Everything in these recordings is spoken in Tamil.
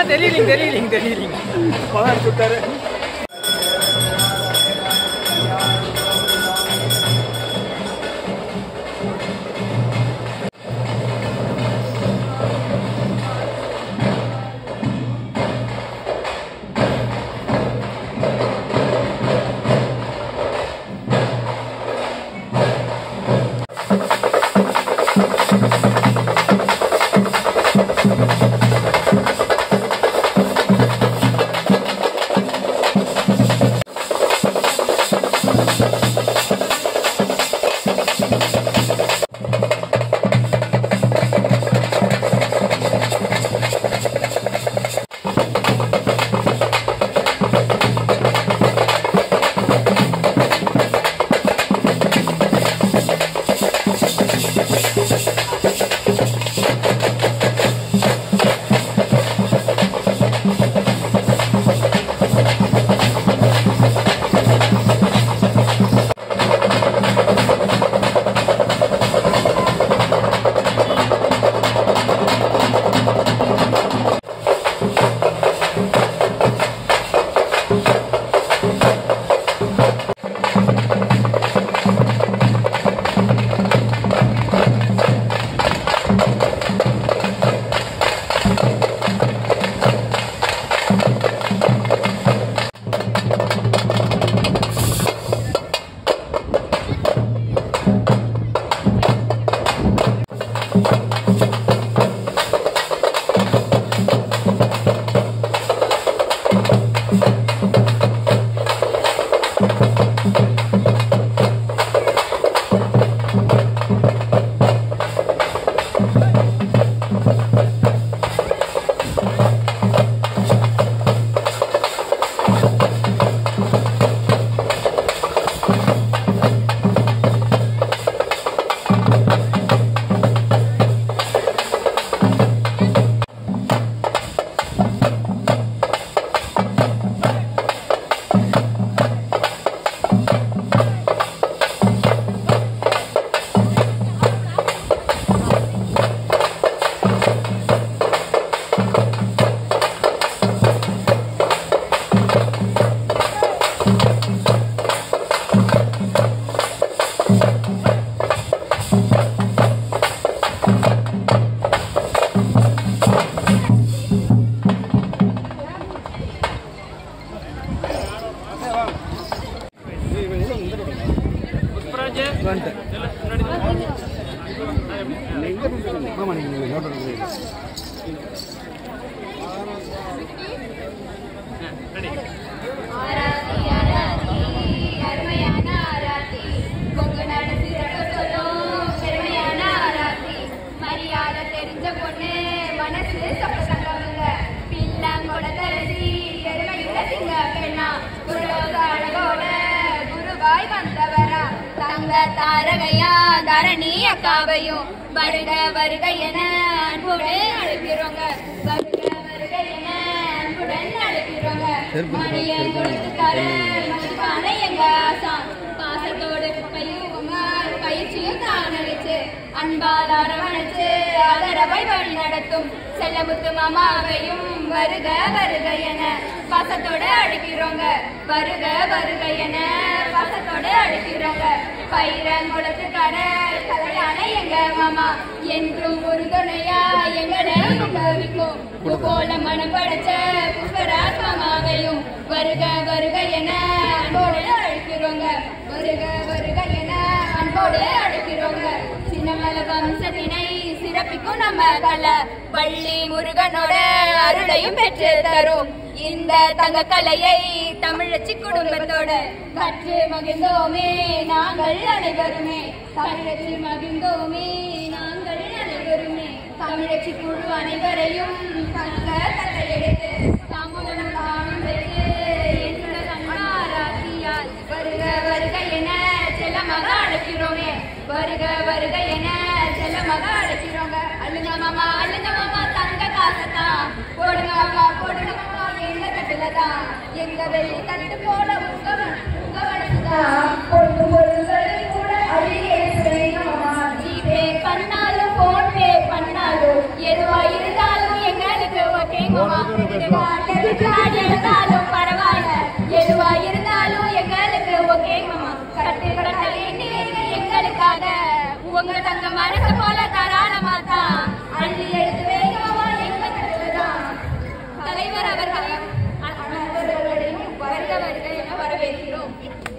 தெரியலீங்க தெரியலீங்க தெரியலீங்க பழம் அடிச்சு விட்டாரு அருமையான ஆராத்தி கொங்கு நாடு சிறப்பு சொல்லும் பெருமையான ஆராத்தி மரியாதை தெரிஞ்ச பொண்ணு மனசு சப்பசங்கமுங்க பில்லாங்கொட தரசி பெருமையுள்ள சிங்க பெண்ணா குருலோக அழகோட குருவாய் வந்தவரா தங்க தாரகையா தரணி அக்காவையும் வருக வருக என அன்போடு அழைக்கிறோங்க வருக வருக என அன்புடன் அழைக்கிறோங்க மணியை கொடுத்து தர மதிப்பான எங்க ஆசான் பாசத்தோடு பையுங்க பயிற்சியும் தான் அளிச்சு அன்பால் அரவணைச்சு ஆதரவை வழி நடத்தும் செல்லமுத்து மாமாவையும் வருக வருக என பாசத்தோட அடிக்கிறோங்க வருக வருக என பாசத்தோட அடிக்கிறோங்க பயிரங்குளத்துக்கார கல்யாண எங்க மாமா என்றும் ஒரு துணையா எங்கட உதவிக்கும் பூகோள மனம் படைச்ச புஷ்பராஜ் மாமாவையும் வருக வருக என அன்போடு அழைக்கிறோங்க வருக வருக என அன்போடு அழைக்கிறோங்க சின்னமல வம்சத்தினை சிறப்பிக்கும் நம்ம கல வள்ளி முருகனோட அருளையும் பெற்று தரும் இந்த தங்க கலையை தமிழச்சி குடும்பத்தோட கற்று மகிழ்ந்தோமே நாங்கள் அனைவருமே தமிழச்சி மகிழ்ந்தோமே நாங்கள் அனைவருமே தமிழச்சி குழு அனைவரையும் தங்க தட்டை எடுத்து தாம்பூலம் தானம் வைத்து என்னோட கண்ணாராத்தியால் வருக வருக என செல்லமாக அழைக்கிறோமே வருக வருக என செல்லமாக அழைக்கிறோங்க அள்ளுங்க மாமா அள்ளுங்க மாமா தங்க காசத்தான் போடுங்க மாமா போடுங்க மாமா எங்க கட்டுலதான் எங்க வெள்ளி தட்டு போல உங்க மன- உங்க மனசுதான் பொண்ணு பொருள்களை கூட அழிய மாமா ஜிபே பண்ணாலும் போன் பே பண்ணாலும் எதுவா இருந்தாலும் எங்களுக்கு ஓகே மாமா எதுக்காக இருந்தாலும் பரவாயில்ல எதுவா இருந்தாலும் எங்களுக்கு ஓகே மாமா கட்டு கடலை எங்களுக்காக உங்க தங்க மனசு போல தாராளமா தான் அள்ளி எடுத்து வேகமா எங்க கட்டுதான் தலைவர் அவர்களையும் அவர்களையும் வருக வருக என வரவேற்கிறோம்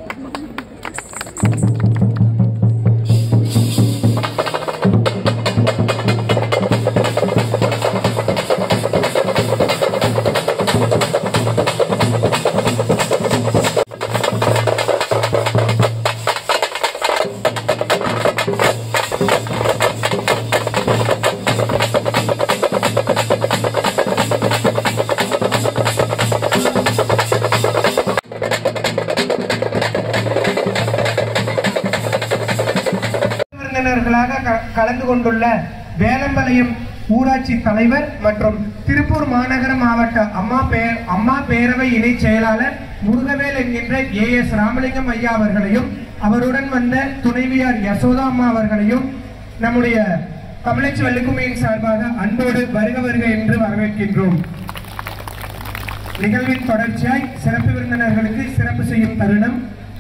விருந்தினர்களாக க- கலந்து கொண்டுள்ள வேலம்பாளையம் ஊராட்சி தலைவர் மற்றும் திருப்பூர் மாநகர மாவட்ட அம்மா பேர் அம்மா பேரவை இணை செயலாளர் முருகவேல் என்கின்ற ஏ எஸ் ராமலிங்கம் ஐயா அவர்களையும் அவருடன் வந்த துணைவியார் யசோதா அம்மா அவர்களையும் நம்முடைய தமிழச்சி வள்ளிக்குமையின் சார்பாக அன்போடு வருக வருக என்று வரவேற்கின்றோம் நிகழ்வின் தொடர்ச்சியாய் சிறப்பு விருந்தினர்களுக்கு சிறப்பு செய்யும் தருணம்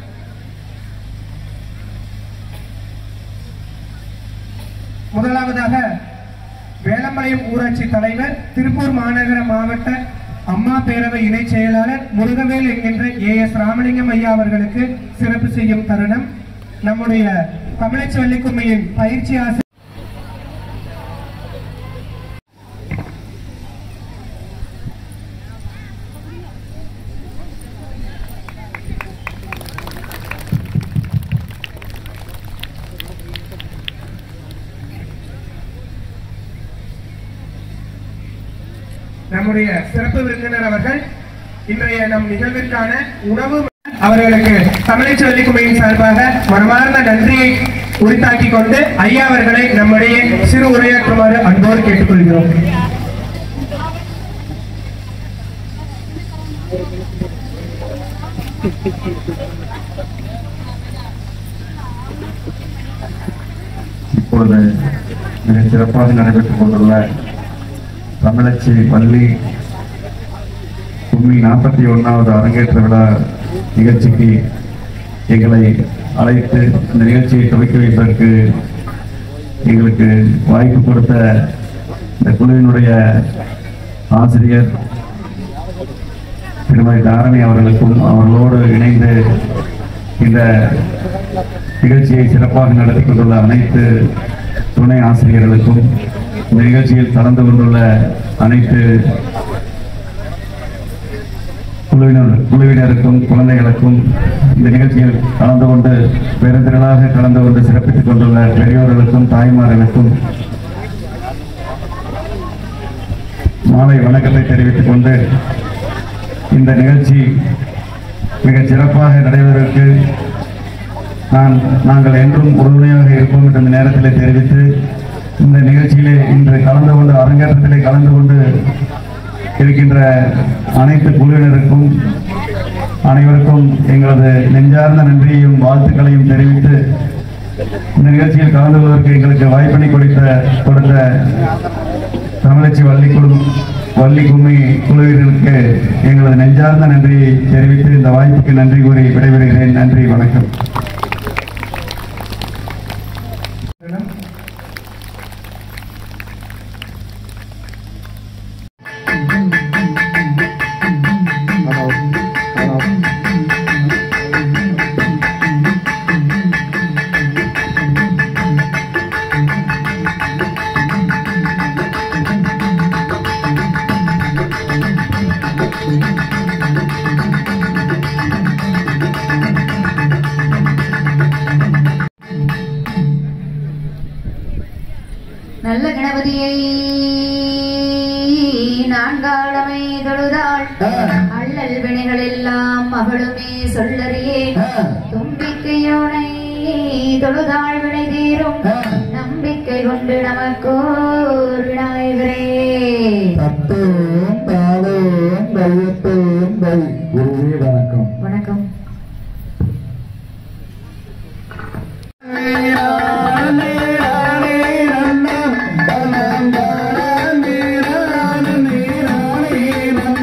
முதலாவதாக வேலம்பாளையம் ஊராட்சி தலைவர் திருப்பூர் மாநகர மாவட்ட அம்மா பேரவை இணை செயலாளர் முருகவேல் என்கின்ற ஏ எஸ் ராமலிங்கம் ஐயா அவர்களுக்கு சிறப்பு செய்யும் தருணம் நம்முடைய தமிழச்சி வள்ளிக்கும்மையின் பயிற்சி ஆசிரியர் நம்முடைய சிறப்பு விருந்தினர் அவர்கள் இன்றைய நம் நிகழ்விற்கான உணவு அவர்களுக்கு தமிழச்சி வள்ளிக்குமையின் சார்பாக மனமார்ந்த நன்றியை உரித்தாக்கிக் கொண்டு ஐயா அவர்களை நம்முடைய சிறு உரையாற்றுமாறு அன்போடு கேட்டுக்கொள்கிறோம் இப்பொழுது மிக சிறப்பாக நடைபெற்றுக் கொண்டுள்ள தமிழச்சி பள்ளி கும்மி நாற்பத்தி ஒன்றாவது அரங்கேற்ற விழா நிகழ்ச்சிக்கு எங்களை அழைத்து இந்த நிகழ்ச்சியை துவக்கி வைப்பதற்கு எங்களுக்கு வாய்ப்பு கொடுத்த இந்த குழுவினுடைய ஆசிரியர் திருமதி தாரணி அவர்களுக்கும் அவர்களோடு இணைந்து இந்த நிகழ்ச்சியை சிறப்பாக நடத்தி கொண்டுள்ள அனைத்து துணை ஆசிரியர்களுக்கும் இந்த நிகழ்ச்சியில் கலந்து கொண்டுள்ள அனைத்து குழுவினர் குழுவினருக்கும் குழந்தைகளுக்கும் இந்த நிகழ்ச்சியில் கலந்து கொண்டு பெருந்திரளாக கலந்து கொண்டு சிறப்பித்துக் கொண்டுள்ள பெரியோர்களுக்கும் தாய்மார்களுக்கும் மாலை வணக்கத்தை தெரிவித்துக் கொண்டு இந்த நிகழ்ச்சி மிக சிறப்பாக நடைபெறுவதற்கு நான் நாங்கள் என்றும் உறுதுணையாக இருப்போம் என்ற இந்த நேரத்தில் தெரிவித்து இந்த நிகழ்ச்சியிலே இன்று கலந்து கொண்டு அரங்கேற்றத்திலே கலந்து கொண்டு இருக்கின்ற அனைத்து குழுவினருக்கும் அனைவருக்கும் எங்களது நெஞ்சார்ந்த நன்றியையும் வாழ்த்துக்களையும் தெரிவித்து இந்த நிகழ்ச்சியில் கலந்து கொள்வதற்கு எங்களுக்கு வாய்ப்பினை கொடுத்த கொடுத்த தமிழச்சி வள்ளி குழு வள்ளி கும்மி குழுவினருக்கு எங்களது நெஞ்சார்ந்த நன்றியை தெரிவித்து இந்த வாய்ப்புக்கு நன்றி கூறி விடைபெறுகிறேன் நன்றி வணக்கம் நல்ல கணபதியை நான்காளமை தொழுதாள் அள்ளல் வினைகள் எல்லாம் மகளுமே சொல்லறியே தும்பிக்கையோனை தொழுதாள் வினை தீரும் நம்பிக்கை கொண்டு நமக்கோர் விநாயகரே தத்தேன் தாளேன் தையத்தேன் தை குருவே வணக்கம் வணக்கம் நீரானே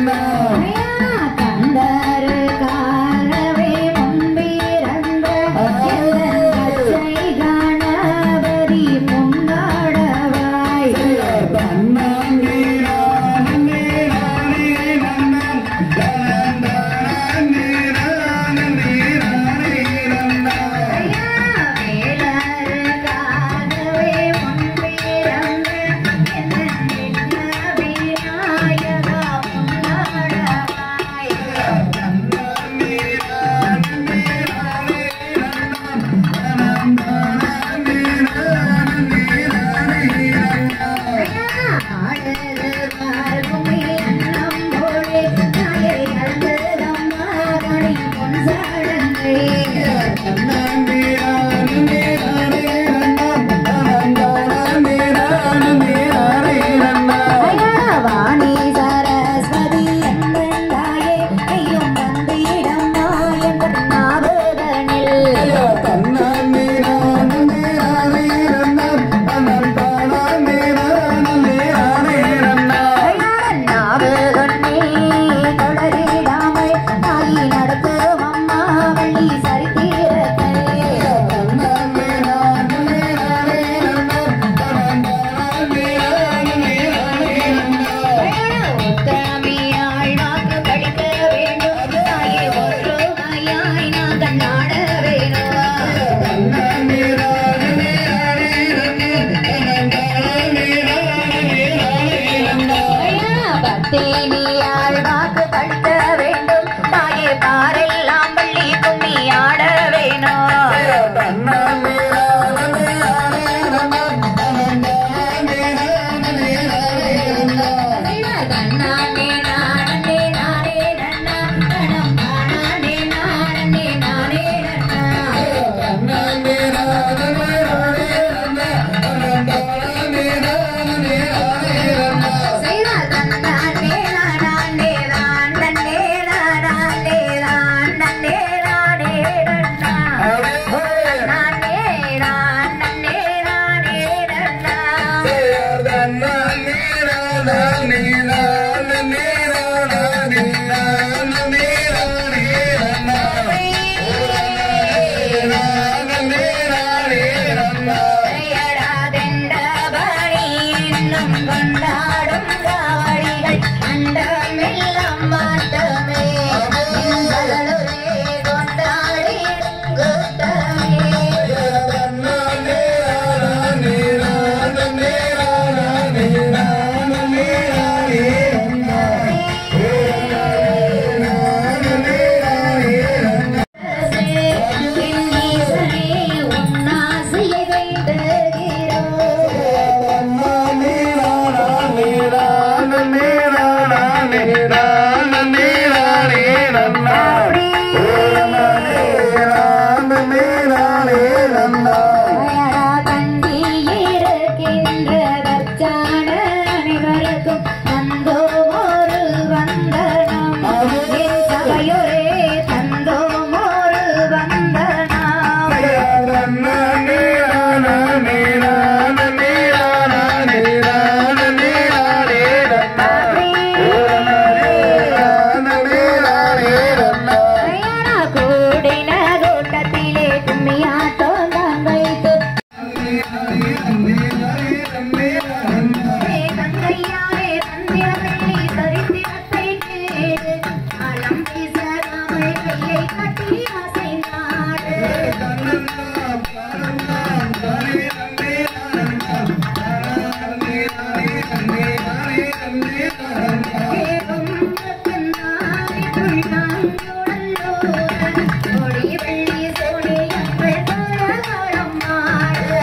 கொடி வெள்ளி சோழியங்கள் கோலகாலம் மாட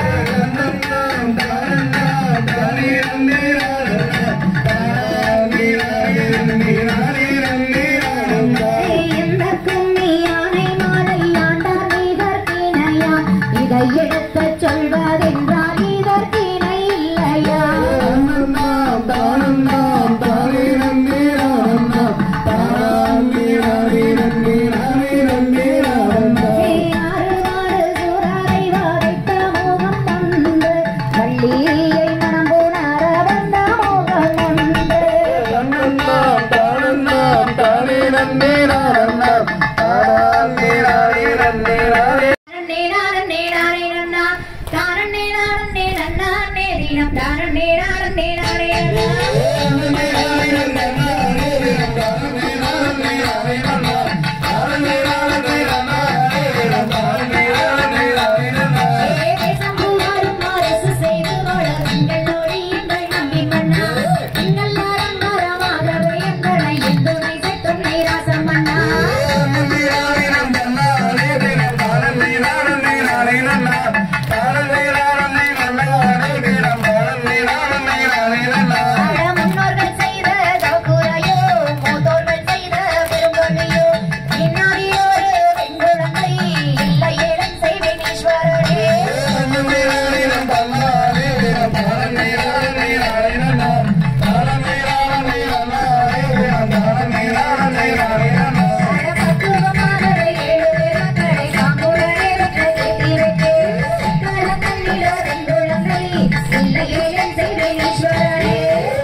இந்த கும்மி யானை மாலை ஆண்டார் நீதற்கிணையா இதை எடுக்கச் சொல்வதென்றால் இதற்கிணை இல்லையா ஆறு மாறு சூறாரை வாதைத்த மோகம் கொண்டு வள்ளியை மனம் புணர வந்த மோகம் கொண்டு முன்னோர்கள் செய்த தவக்குறையோ மூத்தோர்கள் செய்த பெருங்கொழியோ இன்னாரியோரு வெண்குழந்தை இல்லை ஏழம் செய்வேன் ஈஸ்வரனே பக்குவமானவை ஏழு பேரக்களை காங்குடனே வைக்க கலக்கல்லிலோ வெண்குழந்தை இல்லை ஏழம் செய்வேன் ஈஸ்வரனே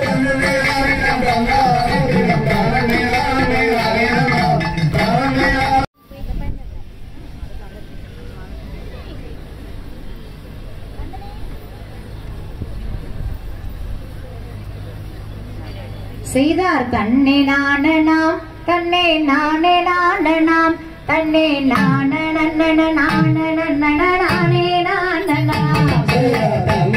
செய்தார் தன்னை நாணனாம் தன்னை நானே நாணனாம் தன்னை நாண நன்னன நாண நன்னன நானே நாணனாம்